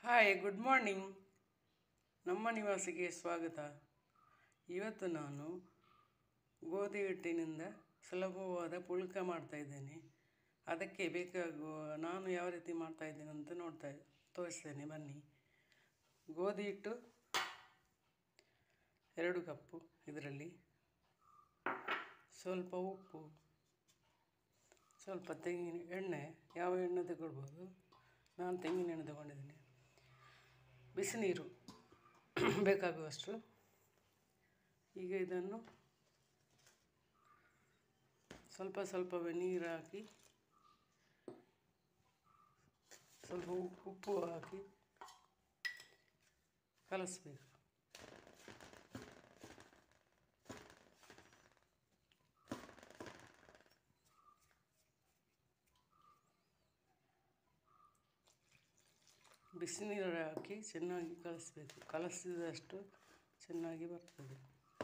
hi good morning ನಮ್ಮ ನಿವಾಸಿಗೆ ಸ್ವಾಗತ ಇವತ್ತು ನಾನು ಗೋಧಿ ಹಿಟ್ಟಿನಿಂದ ಸುಲಭವಾದ ಪುಳ್ಕ ಮಾಡ್ತಾ ಇದ್ದೇನೆ ಅದಕ್ಕೆ ಬೇಕಾಗುವ ನಾನು ಯಾವ ರೀತಿ ಮಾಡ್ತಾ ಇದ್ದೇನೆ ಅಂತ ನೋಡ್ತಾ ತೋರಿಸ್ತೇನೆ ಬನ್ನಿ ಗೋಧಿ ಹಿಟ್ಟು ಎರಡು ಕಪ್ಪು ಇದರಲ್ಲಿ ಸ್ವಲ್ಪ ಉಪ್ಪು ಸ್ವಲ್ಪ ತೆಂಗಿನ ಎಣ್ಣೆ ಯಾವ ಎಣ್ಣೆ ತಗೊಳ್ಬೋದು ನಾನು ತೆಂಗಿನ ಎಣ್ಣೆ ತಗೊಂಡಿದ್ದೀನಿ ಬಿಸಿ ನೀರು ಬೇಕಾಗುವಷ್ಟು ಈಗ ಇದನ್ನು ಸ್ವಲ್ಪ ಸ್ವಲ್ಪವೇ ನೀರು ಹಾಕಿ ಸ್ವಲ್ಪ ಉಪ್ಪು ಉಪ್ಪು ಹಾಕಿ ಕಲಿಸ್ಬೇಕು ಬಿಸಿ ನೀರು ಹಾಕಿ ಚೆನ್ನಾಗಿ ಕಲಿಸ್ಬೇಕು ಕಲಸಿದಷ್ಟು ಚೆನ್ನಾಗಿ ಬರ್ತದೆ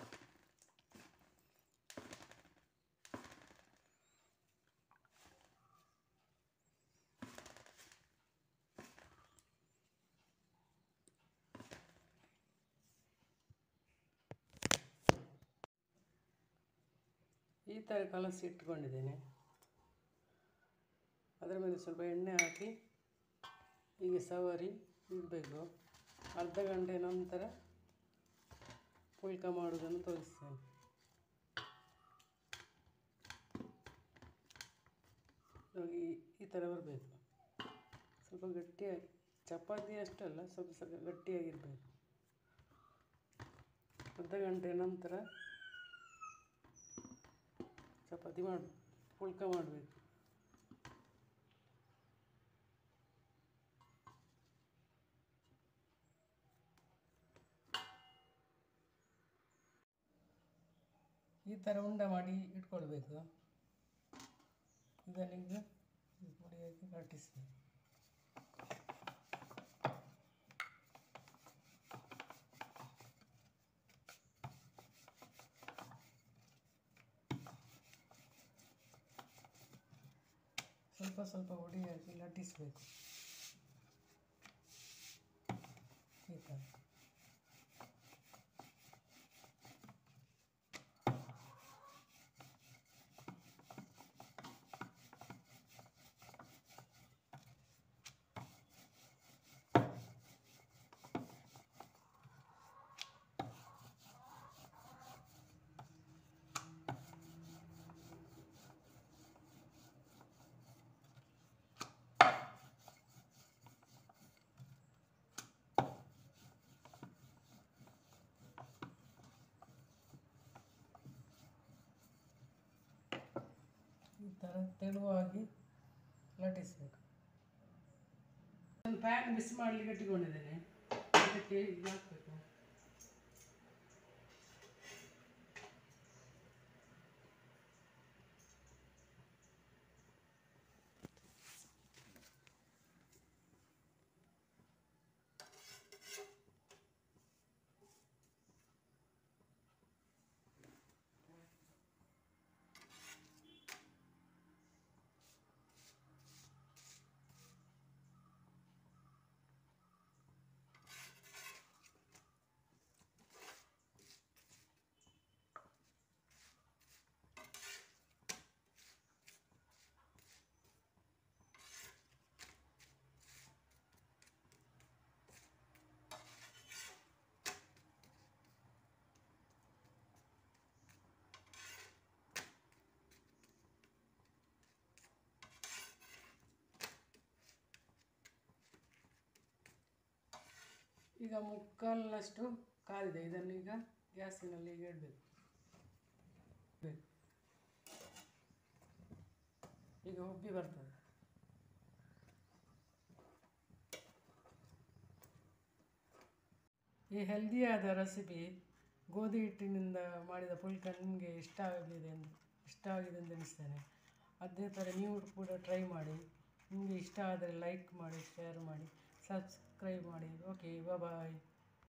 ಈ ಥರ ಕಲಸಿ ಇಟ್ಕೊಂಡಿದ್ದೇನೆ ಅದರ ಮೇಲೆ ಸ್ವಲ್ಪ ಎಣ್ಣೆ ಹಾಕಿ ಹೀಗೆ ಸವರಿ ಇಡಬೇಕು ಅರ್ಧ ಗಂಟೆ ನಂತರ ಪುಲ್ಕ ಮಾಡುವುದನ್ನು ತೋರಿಸ್ತೇನೆ ನೋಡಿ ಈ ಥರ ಬರಬೇಕು ಸ್ವಲ್ಪ ಗಟ್ಟಿಯಾಗಿ ಚಪಾತಿ ಅಷ್ಟಲ್ಲ ಸ್ವಲ್ಪ ಸ್ವಲ್ಪ ಗಟ್ಟಿಯಾಗಿರಬೇಕು ಅರ್ಧ ಗಂಟೆ ನಂತರ ಚಪಾತಿ ಮಾಡು ಪುಲ್ಕ ಮಾಡಬೇಕು ಈ ಥರ ಉಂಡ ಮಾಡಿ ಇಟ್ಕೊಳ್ಬೇಕು ಇದನ್ನೀಗ ಪುಡಿ ಹಾಕಿ ಲಟ್ಟಿಸ್ಬೇಕು ಸ್ವಲ್ಪ ಸ್ವಲ್ಪ ಹುಡಿ ಹಾಕಿ ಲಟ್ಟಿಸಬೇಕು ಈ ಥರ ಈ ಥರ ತೆಳುವಾಗಿ ಲಟ್ಟಿಸಬೇಕು ಒಂದು ಪ್ಯಾನ್ ಬಿಸಿ ಮಾಡಲಿಕ್ಕೆ ಇಟ್ಟುಕೊಂಡಿದ್ದೇನೆ ಅದಕ್ಕೆ ಇದು ಹಾಕಬೇಕು ಈಗ ಮುಕ್ಕಾಲಿನಷ್ಟು ಕಾದಿದೆ ಇದನ್ನು ಈಗ ಗ್ಯಾಸಿನಲ್ಲಿ ಈಗ ಇಡಬೇಕು ಈಗ ಉಬ್ಬಿ ಬರ್ತದೆ ಈ ಹೆಲ್ದಿಯಾದ ರೆಸಿಪಿ ಗೋಧಿ ಹಿಟ್ಟಿನಿಂದ ಮಾಡಿದ ಪುಲ್ಕ ನಿಮಗೆ ಇಷ್ಟ ಆಗಿದೆ ಎಂದು ಇಷ್ಟ ಆಗಿದೆ ಎಂದು ಎನಿಸ್ತೇನೆ ಅದೇ ಥರ ನೀವು ಕೂಡ ಟ್ರೈ ಮಾಡಿ ನಿಮಗೆ ಇಷ್ಟ ಆದರೆ ಲೈಕ್ ಮಾಡಿ ಶೇರ್ ಮಾಡಿ ಸಬ್ಸ್ಕ್ರೈಬ್ ಮಾಡಿ ಓಕೆ ಬಾಯ್